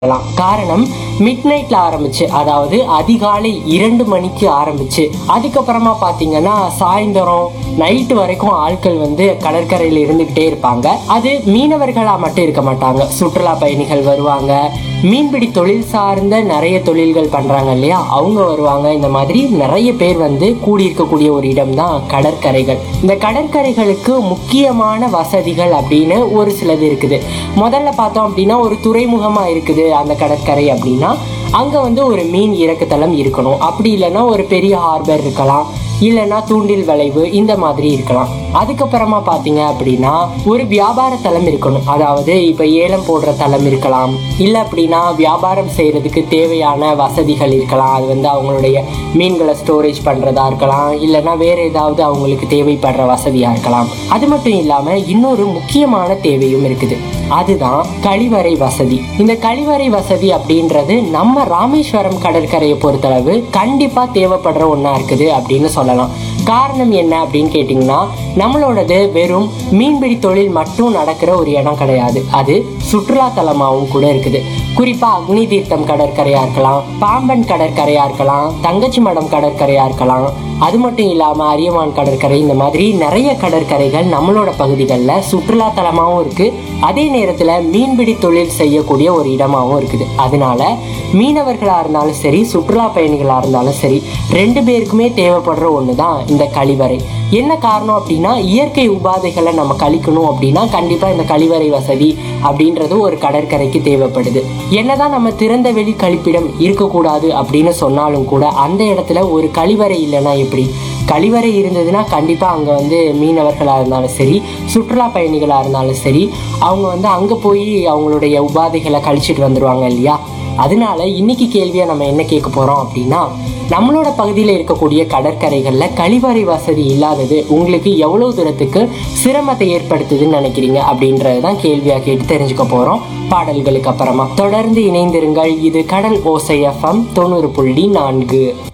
சொல்லலாம் காரணம் மிட் நைட்ல ஆரம்பிச்சு அதாவது அதிகாலை இரண்டு மணிக்கு ஆரம்பிச்சு அதுக்கப்புறமா பாத்தீங்கன்னா சாயந்தரம் நைட்டு வரைக்கும் ஆட்கள் வந்து கடற்கரையில இருந்துகிட்டே இருப்பாங்க அது மீனவர்களா மட்டும் இருக்க மாட்டாங்க சுற்றுலா பயணிகள் வருவாங்க மீன்பிடி தொழில் சார்ந்த நிறைய தொழில்கள் பண்றாங்க இல்லையா அவங்க வருவாங்க இந்த மாதிரி நிறைய பேர் வந்து கூடியிருக்கக்கூடிய ஒரு இடம் தான் கடற்கரைகள் இந்த கடற்கரைகளுக்கு முக்கியமான வசதிகள் அப்படின்னு ஒரு சிலது இருக்குது முதல்ல பார்த்தோம் அப்படின்னா ஒரு துறைமுகமா இருக்குது அந்த கடற்கரை அப்படின்னா அங்க வந்து ஒரு மீன் இறக்குத்தளம் இருக்கணும் அப்படி இல்லைன்னா ஒரு பெரிய ஹார்பர் இருக்கலாம் இல்லைன்னா தூண்டில் வளைவு இந்த மாதிரி இருக்கலாம் அதுக்கப்புறமா பார்த்தீங்க அப்படின்னா ஒரு வியாபார தளம் இருக்கணும் அதாவது இப்போ ஏலம் போடுற தளம் இருக்கலாம் இல்லை அப்படின்னா வியாபாரம் செய்யறதுக்கு தேவையான வசதிகள் இருக்கலாம் அது வந்து அவங்களுடைய மீன்களை ஸ்டோரேஜ் பண்ணுறதா இருக்கலாம் இல்லைன்னா வேற ஏதாவது அவங்களுக்கு தேவைப்படுற வசதியாக இருக்கலாம் அது மட்டும் இல்லாமல் இன்னொரு முக்கியமான தேவையும் இருக்குது அதுதான் கழிவறை வசதி இந்த கழிவறை வசதி அப்படின்றது நம்ம ராமேஸ்வரம் கடற்கரையை பொறுத்தளவு கண்டிப்பா தேவைப்படுற ஒண்ணா இருக்குது அப்படின்னு சொல்லலாம் காரணம் என்ன அப்படின்னு கேட்டிங்கன்னா நம்மளோடது வெறும் மீன்பிடி தொழில் மட்டும் நடக்கிற ஒரு இடம் கிடையாது அது சுற்றுலா தலமாகவும் கூட இருக்குது குறிப்பா அக்னி தீர்த்தம் கடற்கரையா இருக்கலாம் பாம்பன் கடற்கரையா இருக்கலாம் தங்கச்சி மடம் கடற்கரையா இருக்கலாம் அது மட்டும் இல்லாம அரியமான் கடற்கரை இந்த மாதிரி நிறைய கடற்கரைகள் நம்மளோட பகுதிகளில் சுற்றுலா தலமாகவும் இருக்கு அதே நேரத்துல மீன்பிடி தொழில் செய்யக்கூடிய ஒரு இடமாவும் இருக்குது அதனால மீனவர்களா இருந்தாலும் சரி சுற்றுலா பயணிகளா இருந்தாலும் சரி ரெண்டு பேருக்குமே தேவைப்படுற ஒன்று தான் இந்த கழிவறை என்ன காரணம் அப்படின்னா இயற்கை உபாதைகளை நம்ம கழிக்கணும் அப்படின்னா கண்டிப்பா இந்த கழிவறை வசதி அப்படின்றது ஒரு கடற்கரைக்கு தேவைப்படுது என்னதான் நம்ம திறந்த வெளி கழிப்பிடம் இருக்கக்கூடாது அப்படின்னு சொன்னாலும் கூட அந்த இடத்துல ஒரு கழிவறை இல்லைன்னா எப்படி கழிவறை இருந்ததுன்னா கண்டிப்பா அங்க வந்து மீனவர்களா இருந்தாலும் சரி சுற்றுலா பயணிகளா இருந்தாலும் சரி அவங்க வந்து அங்க போய் அவங்களுடைய உபாதைகளை கழிச்சிட்டு வந்துருவாங்க இல்லையா அதனால இன்னைக்கு கேள்வியா நம்ம என்ன கேட்க போறோம் அப்படின்னா நம்மளோட பகுதியில் இருக்கக்கூடிய கடற்கரைகள்ல கழிவறை வசதி இல்லாதது உங்களுக்கு எவ்வளவு தூரத்துக்கு சிரமத்தை ஏற்படுத்துதுன்னு நினைக்கிறீங்க அப்படின்றது தான் கேள்வியா கேட்டு தெரிஞ்சுக்க போறோம் பாடல்களுக்கு அப்புறமா தொடர்ந்து இணைந்திருங்கள் இது கடல் ஓசை எஃப்எம் தொண்ணூறு புள்ளி நான்கு